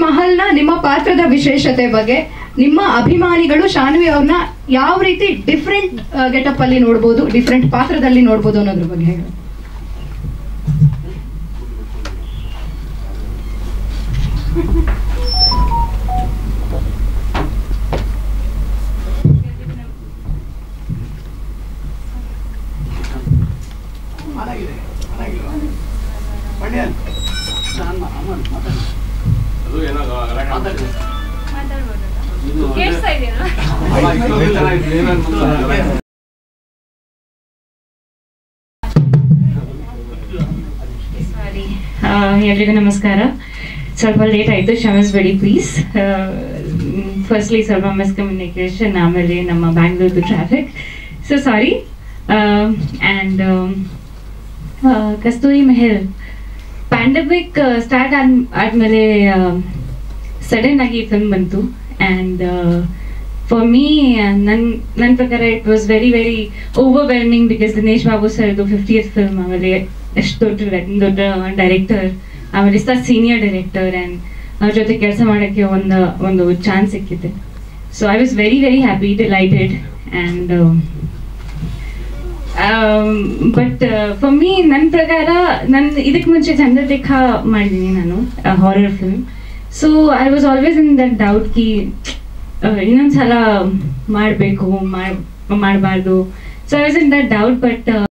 ಮಹಲ್ನ ನಿಮ್ಮ ಪಾತ್ರದ ವಿಶೇಷತೆ ಬಗ್ಗೆ ನಿಮ್ಮ ಅಭಿಮಾನಿಗಳು ಶಾನ್ವಿ ಅವ್ರನ್ನ ಯಾವ ರೀತಿ ಡಿಫ್ರೆಂಟ್ ಗೆಟಪ್ ಅಲ್ಲಿ ನೋಡ್ಬೋದು ಡಿಫ್ರೆಂಟ್ ಪಾತ್ರದಲ್ಲಿ ನೋಡ್ಬೋದು ಅನ್ನೋದ್ರ ಬಗ್ಗೆ ಹೇಳಿ ಅದು ಏನೋ ಗಲಾಟೆ ಕೇಳಿಸ್ತಾ ಇದೆಯಾ ಸಾರಿ ಎಲ್ರಿಗೂ ನಮಸ್ಕಾರ ಸ್ವಲ್ಪ ಲೇಟ್ ಆಯಿತು ಕ್ಷಮಿಸ್ಬೇಡಿ ಪ್ಲೀಸ್ ಫಸ್ಟ್ಲಿ ಸ್ವಲ್ಪ ಮಿಸ್ಕಮ್ಯುನಿಕೇಶನ್ ಆಮೇಲೆ ನಮ್ಮ ಬ್ಯಾಂಗ್ಳೂರ್ದು traffic so sorry and Kasturi Mahal pandemic start ಆದ ಆದಮೇಲೆ ಸಡನ್ ಆಗಿ ಫಿಲ್ಮ್ ಬಂತು ಆ್ಯಂಡ್ ಫಾರ್ ಮೀ ನನ್ನ ನನ್ನ ಪ್ರಕಾರ it was very very overwhelming because Dinesh Babu ಸರ್ದು ಫಿಫ್ಟಿಯತ್ ಫಿಲ್ಮ್ ಆಮೇಲೆ ಎಷ್ಟು ದೊಡ್ಡ ದೊಡ್ಡ ಡೈರೆಕ್ಟರ್ ಆಮೇಲೆ ಇಷ್ಟ ಸೀನಿಯರ್ ಡೈರೆಕ್ಟರ್ ಆ್ಯಂಡ್ ಅವ್ರ ಜೊತೆ ಕೆಲಸ ಮಾಡೋಕ್ಕೆ ಒಂದು ಒಂದು ಚಾನ್ಸ್ ಸಿಕ್ಕಿದೆ so I was very very happy delighted and but for me ನನ್ನ ಪ್ರಕಾರ ನನ್ನ ಇದಕ್ಕೆ ಮುಂಚೆ ಚಂದ್ರ ರೇಖ ಮಾಡಿದ್ದೀನಿ ನಾನು horror film so I was always in that doubt ಕಿ ಇನ್ನೊಂದ್ಸಲ ಮಾಡಬೇಕು ಮಾಡಬಾರ್ದು so I was in that doubt but